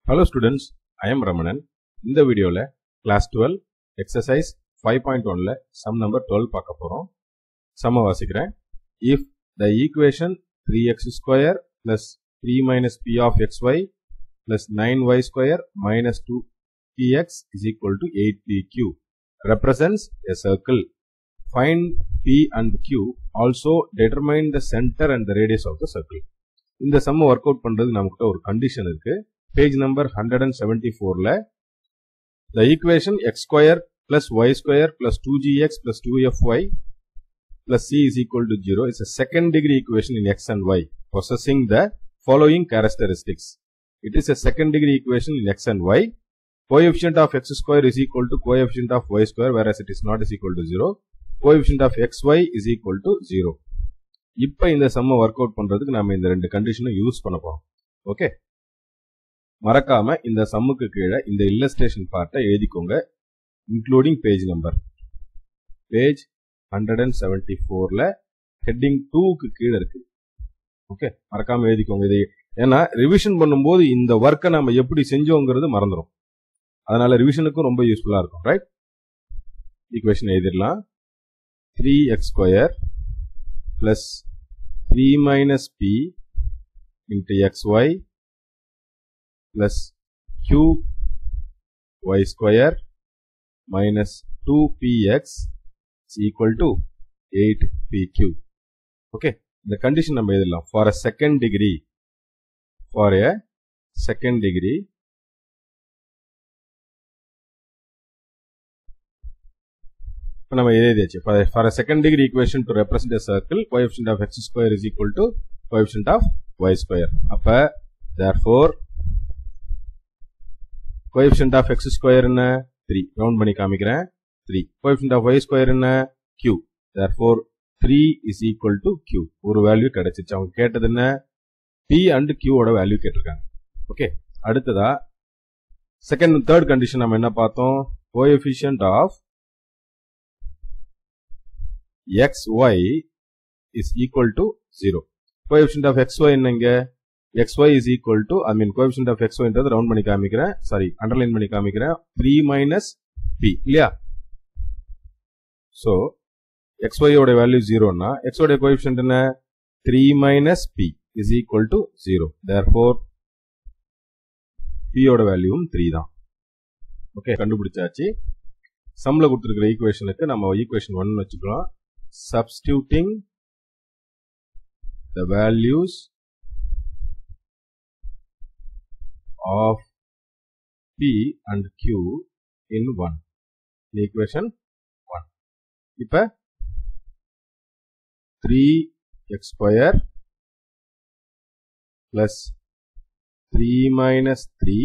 Hello students I am Ramanan இந்த வீடியோவில் class twelve exercise five point ஒனில் சம் நம்பர் டுவெல் பார்க்க போகிறோம் சம்ம வாசிக்கிறேன் if the equation three x square plus three minus p of x y plus nine y square minus two p x is equal to eight p q represents a circle. Find P and Q also determine the center and the radius of the circle. இந்த சம்ம work out பண்றது நமக்கிட்ட ஒரு condition இருக்கு page number hundred and seventy ஃபோர்ல the equation x square plus y square plus two g x plus two f y plus c is equal to zero it's second degree equation in x and y possessing the following characteristics it is a second degree equation in x and y coefficient of x square is equal to coefficient of y square whereas it is not is equal to 0 coefficient of xy is equal to 0 இப்போ இந்த சம்ம work out பண்றதுக்கு நாம இந்த ரெண்டு கண்டிஷனும் use பண்ண போறோம் okay மறக்காம இந்த சம்முக்கு கீழே இந்த இல்லஸ்ட்ரேஷன் பார்ட்டை எழுதிக்கோங்க including page number page hundred and seventy ஃபோர்ல ஹெட்டிங் டூக்கு கீழே இருக்கு ஓகே மறக்காம எழுதிக்கோங்க இது ஏன்னா ரிவிஷன் பண்ணும்போது இந்த ஒர்க்கை நம்ம எப்படி செஞ்சோங்கிறது மறந்துடும் அதனால ரிவிஷனுக்கும் ரொம்ப யூஸ்ஃபுல்லா இருக்கும் ரைட் ஈக்குவேஷன் எழுதிடலாம் three x square plus three minus p into x y plus q y square minus two p x equal to eight p q okay இந்த கண்டிஷன் நம்ம எழுதலாம் for a second degree for a second degree இப்போ நம்ம எழுதியாச்சு for second degree equation to represent circle coefficient of x square is equal to coefficient of y square அப்ப therefore coefficient of x square என்ன three round பண்ணி காமிக்கிறேன் three coefficient of y square என்ன q therefore three is equal to q ஒரு value கிடைச்சிச்சு அவங்க கேட்டது என்ன பி அண்ட் கியூவோட வேல்யூ கேட்டிருக்காங்க ஓகே அடுத்ததா செகண்ட் தேர்ட் கண்டிஷன் நம்ம என்ன பார்த்தோம் coefficient of xy is equal to 0. Coefficient of xy என்னங்க xy is equal to I mean coefficient of xy என்றது ரவுண்ட் பண்ணி காமிக்கிறேன் சாரி அண்டர்லைன் பண்ணி காமிக்கிறேன் 3 minus p இல்லையா so xy ஓட வேல்யூ 0 னா x ஓட கோஎஃபிஷியன்ட் என்ன 3 minus p is equal to 0 therefore p ஓட வேல்யூவும் 3 தான் ஓகே கண்டுபிடிச்சாச்சு சம்ல கொடுத்துருக்கிற ஈக்குவேஷனுக்கு நம்ம ஈக்குவேஷன் ஒன் வச்சுக்கலாம் substituting the values of P and Q in 1 in equation 1 இப்ப 3x square plus 3 minus 3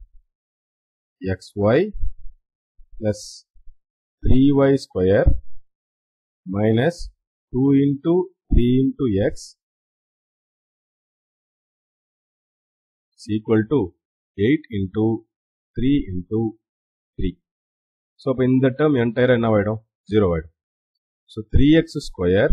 xy plus 3y square minus 2 into 3 into x is equal to 8 into 3 into 3. So, இப்போ இந்த term entire என்ன ஆயிடும் 0 ஆயிடும். So, 3x square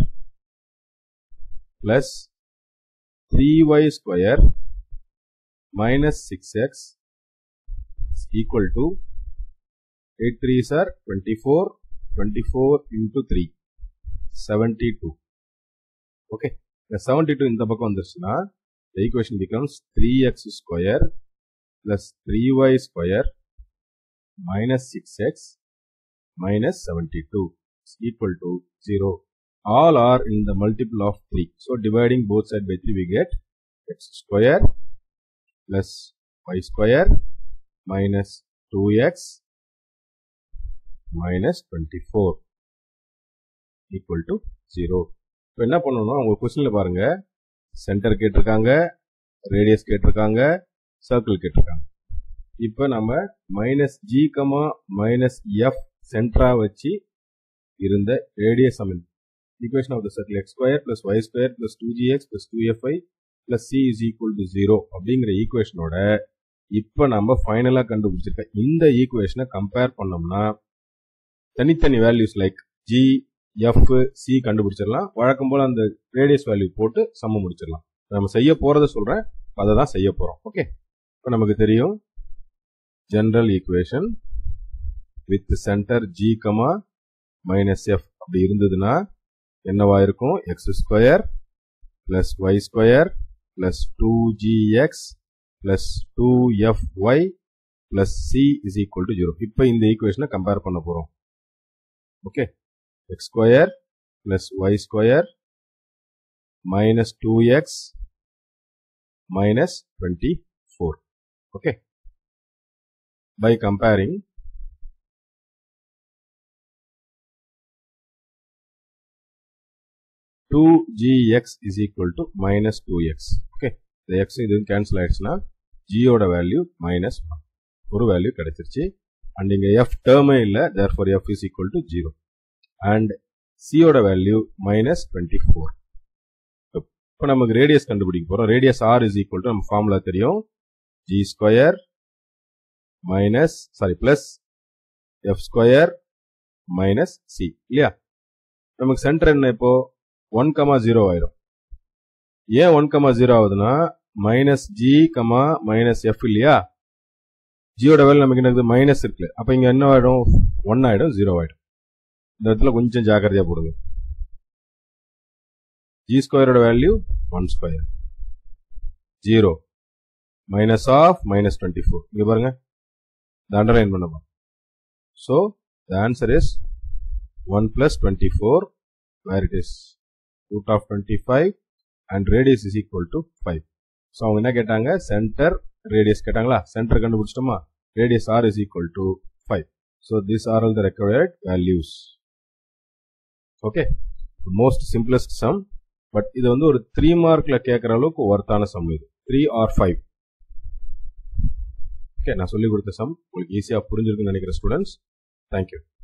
plus 3y square minus 6x is equal to 8 3s are 24, 24 into 3. 72 okay the 72 இந்த பக்கம் வந்துருச்சுன்னா the equation becomes 3x square plus 3y square minus 6x minus 72 is equal to 0 all are in the multiple of 3 so dividing both sides by 3 we get x square plus y square minus 2x minus 24 equal to zero இப்போ என்ன பண்ணணும்னா உங்க கொஸ்டின்ல பாருங்க centre கேட்டிருக்காங்க radius கேட்டிருக்காங்க circle கேட்டிருக்காங்க இப்போ நம்ம minus g comma minus f சென்டரா வச்சு இருந்த ரேடியஸ் அமின் equation of the circle x square plus y square plus two g x plus two f y plus c is equal to zero அப்படிங்கிற ஈக்குவேஷனோட இப்போ நம்ம ஃபைனலாக கண்டுபிடிச்சிருக்க இந்த ஈக்குவேஷனை கம்பேர் பண்ணோம்னா தனித்தனி values like g f c கண்டுபிடிச்சிடலாம் வழக்கம் போல அந்த ரேடியஸ் வேல்யூ போட்டு சம்ம முடிச்சிடலாம் நம்ம செய்ய போறத சொல்றேன் அதை தான் செய்ய போறோம் ஓகே இப்போ நமக்கு தெரியும் general equation with centre g comma minus f அப்படி இருந்ததுன்னா என்னவா இருக்கும் x square plus y square plus two g x plus two f y plus c is equal to zero இப்போ இந்த ஈக்குவேஷனை கம்பேர் பண்ண போகிறோம் okay x square plus y square minus two x minus twenty four okay by comparing two g x is equal to minus two x okay இந்த x இது cancel ஆயிடுச்சுன்னா ஜியோட value minus one ஒரு value கிடைச்சிருச்சு and இங்க f டேர்மே இல்லை therefore f is equal to zero and சியோட வேல்யூ மைனஸ் டுவெண்ட்டி ஃபோர் இப்போ நமக்கு ரேடியஸ் கண்டுபிடிக்க போறோம் radius r is equal to நம்ம ஃபார்முலா தெரியும் g square minus sorry plus f square minus c இல்லையா நமக்கு சென்டர் என்ன இப்போ ஒன் கமா ஜீரோ ஆயிரும் ஏன் ஒன் கமா ஜீரோ ஆகுதுன்னா minus g comma minus f இல்லையா ஜியோட வேல்யூ நமக்கு என்ன மைனஸ் இருக்கு அப்ப இங்க என்ன ஆயிடும் ஒன் ஆயிடும் ஜீரோ ஆயிடும் இந்த இடத்துல கொஞ்சம் ஜாக்கிரதையா போடுங்க ஜி ஸ்கொயரோட value one square zero minus of minus twenty four இங்க பாருங்க இந்த அண்டர்லைன் பண்ண so the answer is one plus twenty four where it is root of twenty five and radius is equal to five so அவங்க என்ன கேட்டாங்க centre radius கேட்டாங்களா centre கண்டுபிடிச்சிட்டோமா radius r is equal to five so this are all the required values okay most simplest sum but இது வந்து ஒரு three மார்க்ல கேட்குற அளவுக்கு ஒர்த்தான சம் இது த்ரீ ஆர் ஃபைவ் ஓகே நான் சொல்லி கொடுத்த சம் உங்களுக்கு ஈஸியாக புரிஞ்சிருக்குன்னு நினைக்கிற ஸ்டூடெண்ட்ஸ் தேங்க்யூ